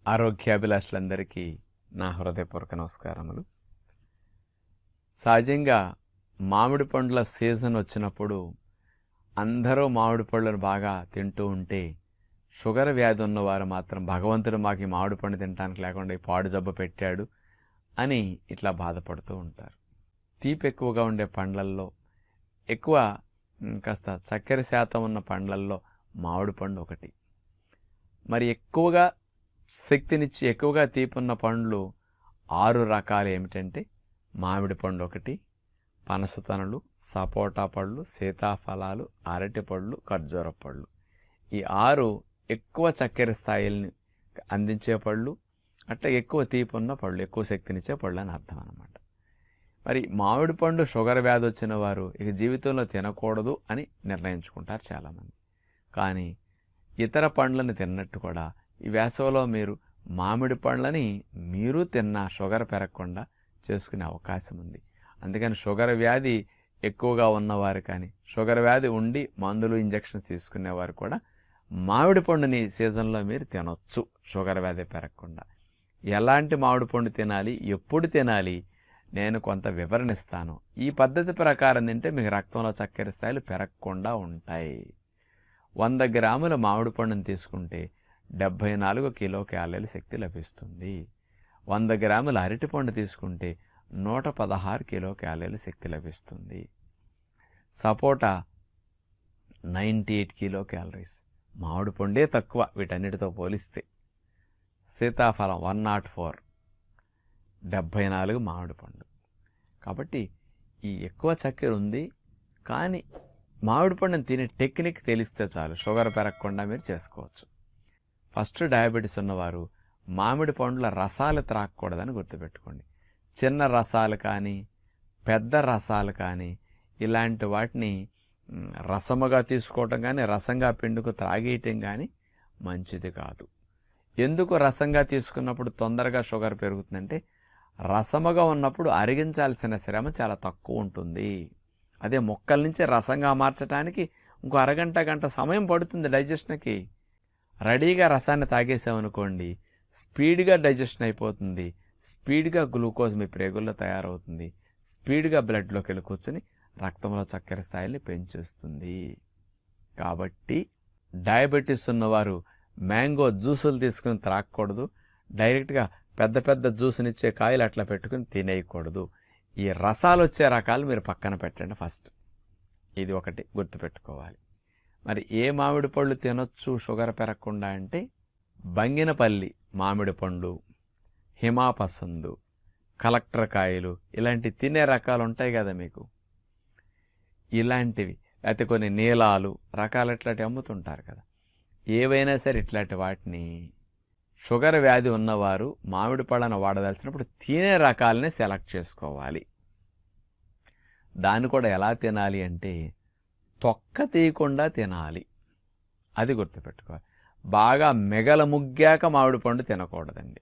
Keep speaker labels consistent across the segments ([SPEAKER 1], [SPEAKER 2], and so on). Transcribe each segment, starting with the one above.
[SPEAKER 1] ఆరోగ్యాభిలాషులందరికీ నా హృదయపూర్వక నమస్కారములు సహజంగా మామిడి పండ్ల సీజన్ వచ్చినప్పుడు అందరూ మామిడి పళ్ళను బాగా తింటూ ఉంటే షుగర్ వ్యాధి ఉన్నవారు మాత్రం భగవంతుడు మాకు ఈ మామిడి పండు తినడానికి లేకుండా ఈ పాడు జబ్బు పెట్టాడు అని ఇట్లా బాధపడుతూ ఉంటారు తీపి ఎక్కువగా ఉండే పండ్లల్లో ఎక్కువ ఉమ్, కాస్త చక్కెర శాతం ఉన్న పండ్లల్లో మామిడి పండు ఒకటి మరి ఎక్కువగా శక్తినిచ్చి ఎక్కువగా తీపున్న పండ్లు ఆరు రకాలు ఏమిటంటే మామిడి పండు ఒకటి పనసతనులు సపోటా పళ్ళు సీతాఫలాలు అరటి పళ్ళు ఖర్జూర పళ్ళు ఈ ఆరు ఎక్కువ చక్కెర స్థాయిల్ని అందించే పళ్ళు అట్లా ఎక్కువ తీపి ఉన్న పళ్ళు ఎక్కువ శక్తినిచ్చే పళ్ళు అని అర్థం అన్నమాట మరి మామిడి పండు షుగర్ వ్యాధి వచ్చిన వారు ఇక జీవితంలో తినకూడదు అని నిర్ణయించుకుంటారు చాలామంది కానీ ఇతర పండ్లను తిన్నట్టు కూడా ఈ వేసవిలో మీరు మామిడి పండ్లని మీరు తిన్న షుగర్ పెరగకుండా చేసుకునే అవకాశం ఉంది అందుకని షుగర్ వ్యాధి ఎక్కువగా ఉన్నవారు కానీ షుగర్ వ్యాధి ఉండి మందులు ఇంజెక్షన్స్ తీసుకునేవారు కూడా మామిడి పండుని సీజన్లో మీరు తినొచ్చు షుగర్ వ్యాధి పెరగకుండా ఎలాంటి మామిడి పండు తినాలి ఎప్పుడు తినాలి నేను కొంత వివరణ ఇస్తాను ఈ పద్ధతి ప్రకారం తింటే మీకు రక్తంలో చక్కెర స్థాయిలు పెరగకుండా ఉంటాయి వంద గ్రాముల మామిడి పండును తీసుకుంటే డెబ్భై నాలుగు కిలో క్యాలరీల శక్తి లభిస్తుంది వంద గ్రాముల అరటిపండు తీసుకుంటే నూట పదహారు కిలో క్యాలరీల శక్తి లభిస్తుంది sapota ninety eight kilo calories మామిడి పండే తక్కువ వీటన్నిటితో పోలిస్తే సీతాఫలం వన్ నాట్ ఫోర్ డెబ్భై నాలుగు మామిడి పండు కాబట్టి ఈ ఎక్కువ చక్కెర ఉంది కానీ మామిడి పండుని తినే టెక్నిక్ తెలిస్తే చాలు షుగర్ పెరగకుండా మీరు చేసుకోవచ్చు ఫస్ట్ డయాబెటీస్ ఉన్నవారు మామిడి పండ్ల రసాలు త్రాగకూడదని గుర్తుపెట్టుకోండి చిన్న రసాలు కానీ పెద్ద రసాలు కానీ ఇలాంటి వాటిని మ్, రసముగా తీసుకోవటం కానీ రసంగా పిండుకు త్రాగేయటం కానీ మంచిది కాదు ఎందుకు రసంగా తీసుకున్నప్పుడు తొందరగా షుగర్ పెరుగుతుందంటే రసముగా ఉన్నప్పుడు అరిగించాల్సిన శ్రమ చాలా తక్కువ ఉంటుంది అదే మొక్కల నుంచి రసంగా మార్చడానికి ఇంకో అరగంట గంట సమయం పడుతుంది డైజెషన్కి రెడీగా రసాన్ని తాగేసామనుకోండి స్పీడ్గా డైజెషన్ అయిపోతుంది స్పీడ్గా గ్లూకోజ్ మీ ప్రేగుల్లో తయారవుతుంది స్పీడ్గా బ్లడ్లోకి వెళ్ళి కూర్చొని రక్తంలో చక్కెర స్థాయిని పెంచేస్తుంది కాబట్టి డయాబెటీస్ ఉన్నవారు మ్యాంగో జ్యూసులు తీసుకుని త్రాగకూడదు డైరెక్ట్గా పెద్ద పెద్ద జ్యూసునిచ్చే కాయలు అట్లా పెట్టుకుని తినేయకూడదు ఈ రసాలు వచ్చే రకాలు మీరు పక్కన పెట్టండి ఫస్ట్ ఇది ఒకటి గుర్తుపెట్టుకోవాలి మరి ఏ మామిడి పళ్ళు తినొచ్చు షుగర్ పెరగకుండా అంటే బంగినపల్లి మామిడి పండు హిమాపసందు కలెక్టర్ కాయలు ఇలాంటి తినే రకాలు ఉంటాయి కదా మీకు ఇలాంటివి లేకపోతే కొన్ని నీలాలు రకాలు ఇట్లాంటివి అమ్ముతుంటారు కదా ఏవైనా సరే ఇట్లాంటి వాటిని షుగర్ వ్యాధి ఉన్నవారు మామిడి పళ్ళను వాడదలసినప్పుడు తినే రకాలని సెలెక్ట్ చేసుకోవాలి దాన్ని కూడా ఎలా తినాలి అంటే తొక్క తీయకుండా తినాలి అది గుర్తుపెట్టుకోవాలి బాగా మెగల ముగ్గాక మామిడి పండు తినకూడదండి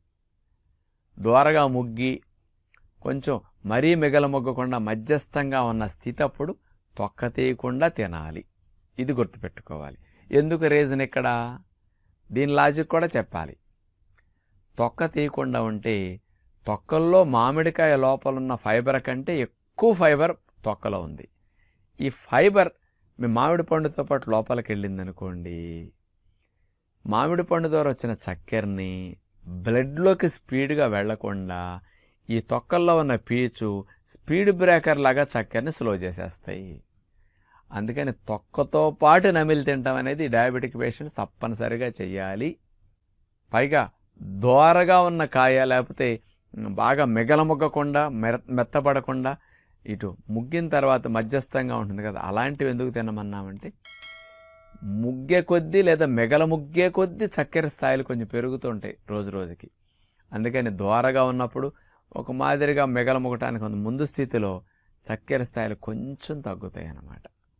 [SPEAKER 1] దూరగా ముగ్గి కొంచెం మరీ మిగల మొగ్గకుండా మధ్యస్థంగా ఉన్న స్థితి అప్పుడు తొక్క తీయకుండా తినాలి ఇది గుర్తుపెట్టుకోవాలి ఎందుకు రీజన్ ఇక్కడ దీని లాజిక్ కూడా చెప్పాలి తొక్క తీయకుండా ఉంటే తొక్కల్లో మామిడికాయ లోపల ఉన్న ఫైబర్ కంటే ఎక్కువ ఫైబర్ తొక్కలో ఉంది ఈ ఫైబర్ మీ మామిడి పండుతో పాటు లోపలికి వెళ్ళింది అనుకోండి మామిడి పండు ద్వారా వచ్చిన చక్కెరని బ్లడ్లోకి స్పీడ్గా వెళ్లకుండా ఈ తొక్కల్లో ఉన్న పీచు స్పీడ్ బ్రేకర్ లాగా చక్కెరని స్లో చేసేస్తాయి అందుకని తొక్కతో పాటు నమిలి తింటాం అనేది డయాబెటిక్ పేషెంట్స్ తప్పనిసరిగా చెయ్యాలి పైగా దోరగా ఉన్న కాయ లేకపోతే బాగా మిగల ముగ్గకుండా మెర మెత్తపడకుండా ఇటు ముగ్గిన తర్వాత మధ్యస్థంగా ఉంటుంది కదా అలాంటివి ఎందుకు తినమన్నామంటే ముగ్గే కొద్దీ లేదా మెగల ముగ్గే కొద్దీ చక్కెర స్థాయిలు కొంచెం పెరుగుతూ ఉంటాయి రోజు రోజుకి అందుకని దోరగా ఉన్నప్పుడు ఒక మాదిరిగా మెగల ముగటానికి కొంత ముందు స్థితిలో చక్కెర స్థాయిలు కొంచెం తగ్గుతాయి అన్నమాట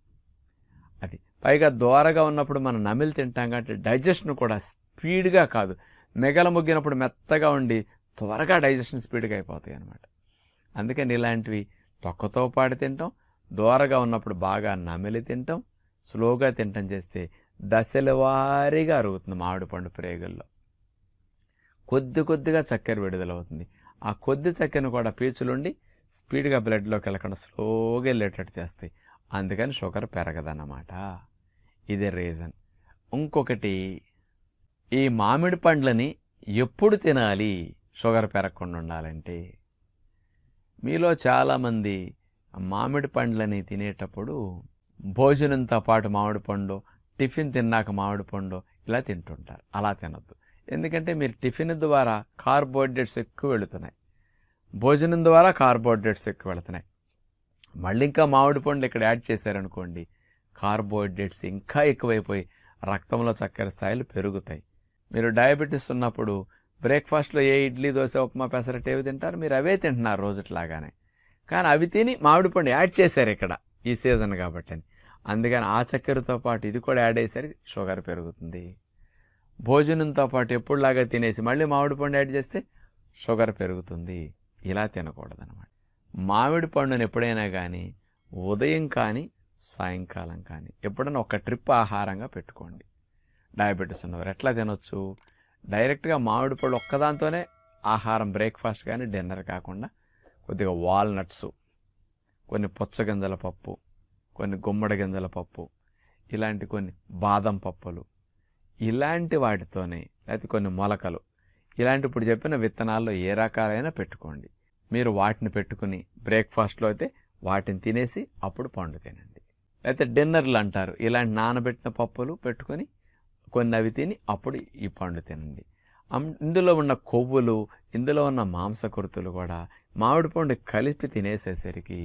[SPEAKER 1] అది పైగా దోరగా ఉన్నప్పుడు మనం నమిలి తింటాం కాబట్టి డైజెషన్ కూడా స్పీడ్గా కాదు మెగల ముగ్గినప్పుడు మెత్తగా ఉండి త్వరగా డైజెషన్ స్పీడ్గా అయిపోతాయి అన్నమాట అందుకని ఇలాంటివి తొక్కతో పాటు తింటాం దోరగా ఉన్నప్పుడు బాగా నమిలి తింటాం స్లోగా తింటం చేస్తే దశల వారీగా అరుగుతుంది మామిడి పండు ప్రేగుల్లో కొద్ది కొద్దిగా చక్కెర విడుదలవుతుంది ఆ కొద్ది చక్కెరను కూడా పీచులుండి స్పీడ్గా బ్లడ్లోకి వెళ్ళకుండా స్లోగా వెళ్ళేటట్టు చేస్తాయి అందుకని షుగర్ పెరగదన్నమాట ఇదే రీజన్ ఇంకొకటి ఈ మామిడి పండ్లని ఎప్పుడు తినాలి షుగర్ పెరగకుండా ఉండాలంటే మీలో చాలామంది మామిడి పండ్లని తినేటప్పుడు భోజనంతో పాటు మామిడి పండు టిఫిన్ తిన్నాక మామిడి పండు ఇలా తింటుంటారు అలా తినద్దు ఎందుకంటే మీరు టిఫిన్ ద్వారా కార్బోహైడ్రేట్స్ ఎక్కువ వెళుతున్నాయి భోజనం ద్వారా కార్బోహైడ్రేట్స్ ఎక్కువ వెళుతున్నాయి మళ్ళీ ఇంకా మామిడి పండు ఇక్కడ యాడ్ చేశారనుకోండి కార్బోహైడ్రేట్స్ ఇంకా ఎక్కువైపోయి రక్తంలో చక్కెర స్థాయిలు పెరుగుతాయి మీరు డయాబెటీస్ ఉన్నప్పుడు బ్రేక్ఫాస్ట్లో ఏ ఇడ్లీ దోశ ఉప్మా పెసరట్ ఏవి తింటారు మీరు అవే తింటున్నారు రోజుట్లాగానే కానీ అవి తిని మామిడి పండు యాడ్ చేశారు ఇక్కడ ఈ సీజన్ కాబట్టి అని అందుకని ఆ చక్కెరతో పాటు ఇది కూడా యాడ్ అయ్యేసరికి షుగర్ పెరుగుతుంది భోజనంతో పాటు ఎప్పుడులాగా తినేసి మళ్ళీ మామిడి పండు యాడ్ చేస్తే షుగర్ పెరుగుతుంది ఇలా తినకూడదు అనమాట మామిడి పండుని ఎప్పుడైనా కానీ ఉదయం కానీ సాయంకాలం కానీ ఎప్పుడైనా ఒక ట్రిప్ ఆహారంగా పెట్టుకోండి డయాబెటీస్ ఉన్నవారు ఎట్లా తినొచ్చు డైరెక్ట్గా మామిడి పళ్ళు ఒక్కదాంతోనే ఆహారం బ్రేక్ఫాస్ట్ కానీ డిన్నర్ కాకుండా కొద్దిగా వాల్నట్స్ కొన్ని పుచ్చగింజల పప్పు కొన్ని గుమ్మడి గింజల పప్పు ఇలాంటి కొన్ని బాదం పప్పులు ఇలాంటి వాటితోనే లేకపోతే కొన్ని మొలకలు ఇలాంటి ఇప్పుడు చెప్పిన విత్తనాల్లో ఏ రకాలైనా పెట్టుకోండి మీరు వాటిని పెట్టుకుని బ్రేక్ఫాస్ట్లో అయితే వాటిని తినేసి అప్పుడు పండు తినండి లేకపోతే డిన్నర్లు అంటారు ఇలాంటి నానబెట్టిన పప్పులు పెట్టుకొని కొన్ని అవి తిని అప్పుడు ఈ పండు తినండి అమ్- ఇందులో ఉన్న కొవ్వులు ఇందులో ఉన్న మాంసకృతులు కూడా మామిడి పండు కలిపి తినేసేసరికి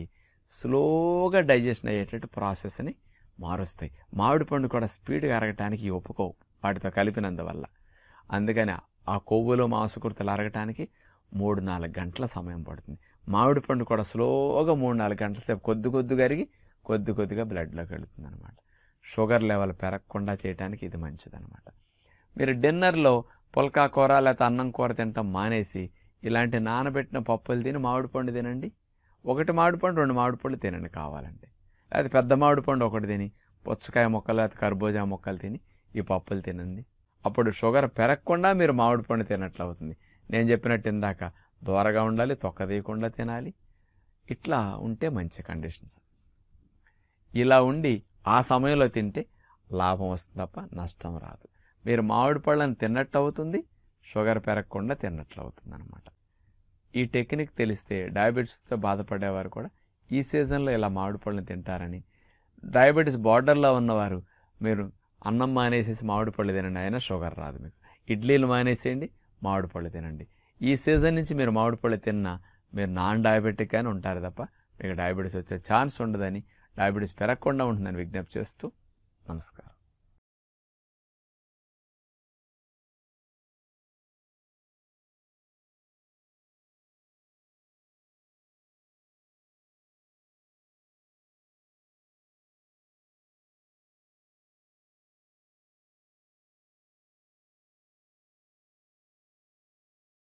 [SPEAKER 1] స్లోగా డైజెషన్ అయ్యేటట్టు ప్రాసెస్ని మారుస్తాయి మామిడి పండు కూడా స్పీడ్గా అరగటానికి ఒప్పుకోవు వాటితో కలిపినందువల్ల అందుకని ఆ కొవ్వులు మాంసకృతులు అరగటానికి మూడు నాలుగు గంటల సమయం పడుతుంది మామిడి పండు కూడా స్లోగా మూడు నాలుగు గంటల సేపు కొద్ది కొద్దిగా అరిగి కొద్ది కొద్దిగా బ్లడ్లోకి వెళుతుంది అనమాట షుగర్ లెవెల్ పెరగకుండా చేయడానికి ఇది మంచిదన్నమాట మీరు డిన్నర్లో పుల్కా కూర లేకపోతే అన్నం కూర తినటం మానేసి ఇలాంటి నానబెట్టిన పప్పులు తిని మామిడి పండు తినండి ఒకటి మామిడి పండు రెండు మామిడి పళ్ళు తినండి కావాలంటే లేకపోతే పెద్ద మామిడి పండు ఒకటి తిని పుచ్చకాయ మొక్కలు లేకపోతే కర్బూజా మొక్కలు తిని ఈ పప్పులు తినండి అప్పుడు షుగర్ పెరగకుండా మీరు మామిడి పండు తినట్లు అవుతుంది నేను చెప్పినట్టు ఇందాక దూరగా ఉండాలి తొక్క తీయకుండా తినాలి ఇట్లా ఉంటే మంచి కండిషన్స్ ఇలా ఉండి ఆ సమయంలో తింటే లాభం వస్తుంది తప్ప నష్టం రాదు మీరు మామిడి పళ్ళని తిన్నట్టు అవుతుంది షుగర్ పెరగకుండా తిన్నట్లు అవుతుంది అనమాట ఈ టెక్నిక్ తెలిస్తే డయాబెటీస్తో బాధపడేవారు కూడా ఈ సీజన్లో ఇలా మామిడి పళ్ళని తింటారని డయాబెటీస్ బార్డర్లో ఉన్నవారు మీరు అన్నం మానేసేసి మామిడి పళ్ళు తినండి అయినా షుగర్ రాదు మీకు ఇడ్లీలు మానేసేయండి మామిడి పళ్ళు తినండి ఈ సీజన్ నుంచి మీరు మామిడి పళ్ళు తిన్నా మీరు నాన్ డయాబెటిక్ అని ఉంటారు తప్ప మీకు డయాబెటీస్ వచ్చే ఛాన్స్ ఉండదని డయాబెటీస్ పెరగకుండా ఉంటుందని విజ్ఞప్తి చేస్తూ నమస్కారం